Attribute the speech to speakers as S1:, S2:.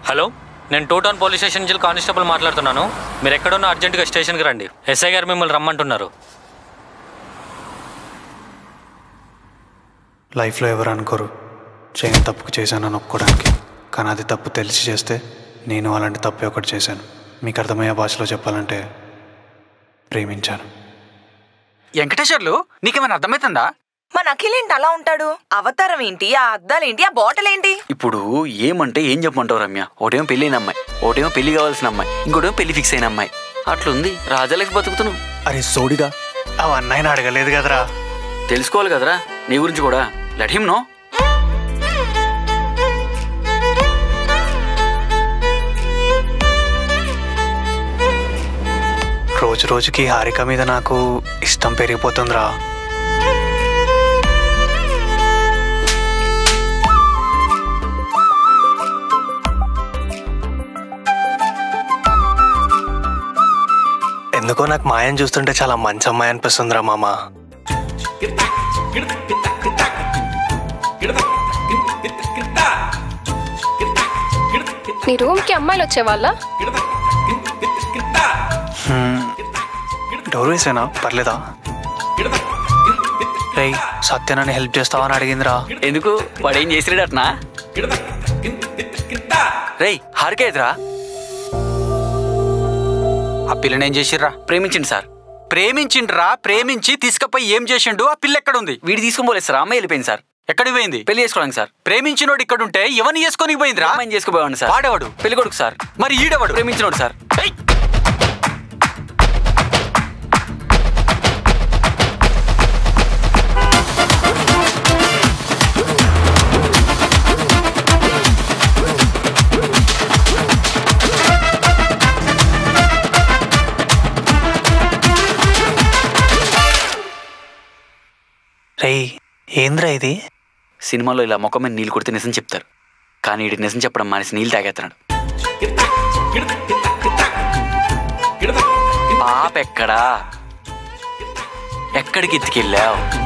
S1: Hello నేను two town police station నుంచి constable మాట్లాడుతున్నాను మీరు ఎక్కడున్నా అర్జెంటుగా స్టేషన్కి రండి ఎస్ఐ గారు మిమ్మల్ని రమ్మంటున్నారు
S2: లైఫ్లో ఎవరు అనుకోరు చేయని తప్పుకు చేశానని ఒప్పుకోవడానికి కానీ అది తప్పు తెలిసి చేస్తే నేను అలాంటి తప్పే ఒకటి చేశాను మీకు అర్థమయ్యే భాషలో చెప్పాలంటే ప్రేమించాను
S3: వెంకటేశ్వర్లు నీకేమైనా అర్థమవుతుందా
S4: మన అఖిల్ ఏంటి అలా ఉంటాడు అవతారం ఏంటి ఆ అద్దాలేంటి ఆ బాటిల్ ఏంటి
S5: ఇప్పుడు ఏమంటే ఏం చెప్పమంటావు రమ్య ఒకటేమో పెళ్ళైన అమ్మాయి ఒకటేమో పెళ్లి కావాల్సిన అమ్మాయి ఇంకోటేమో పెళ్లి ఫిక్స్ అయిన అమ్మాయి అట్లుంది రాజా లైఫ్ బతుకుతున్నావు
S2: అరే సోడిగా అవన్నైనా అడగలేదు కదరా
S5: తెలుసుకోవాలి కదరా నీ గురించి కూడా లెట్ హిమ్ నో
S2: రోజు రోజుకి హారిక మీద నాకు ఇష్టం పెరిగిపోతుందిరా ఎందుకో నాకు మాయం చూస్తుంటే చాలా మంచి అమ్మాయి అనిపిస్తుందిరా మామ
S6: నీ రూమ్ కి అమ్మాయిలు వచ్చేవాళ్ళ
S2: డోర్ వేసేనా పర్లేదా రేయ్ సత్యనని హెల్ప్ చేస్తావా అని అడిగిందిరా
S5: ఎందుకు వాడు ఏం చేసిరాడు అట్నా రేయ్ హారిక ఎదురా
S3: ఆ పిల్లని ఏం చేసిర్రా
S5: ప్రేమించింది సార్
S3: ప్రేమించిండ్రా ప్రేమించి తీసుకుపోయి ఏం చేసిండు ఆ పిల్ల ఎక్కడుంది
S5: వీడి తీసుకొని పోలేదు సార్ అమ్మాయి వెళ్ళిపోయింది సార్
S3: ఎక్కడికి పోయింది
S5: పెళ్లి చేసుకోవడానికి సార్
S3: ప్రేమించినోడు ఇక్కడుంటే ఎవరిని చేసుకొని పోయిందిరా
S5: అమ్మాయిని చేసుకోబోయాను సార్
S3: వాడెవడు
S5: పెళ్లి కొడుకు సార్
S3: మరి ఈడెవడు
S5: ప్రేమించినోడు సార్
S3: ఏయ్!
S2: రేయ్ ఏంద్రా ఇది
S5: సినిమాలో ఇలా మొక్క మీద నీళ్ళు కొడితే నిజం చెప్తారు కానీ వీడి నిజం చెప్పడం మానేసి నీళ్ళు తాగేస్తున్నాడు పాప ఎక్కడా ఎక్కడికి ఎత్తుకెళ్ళావు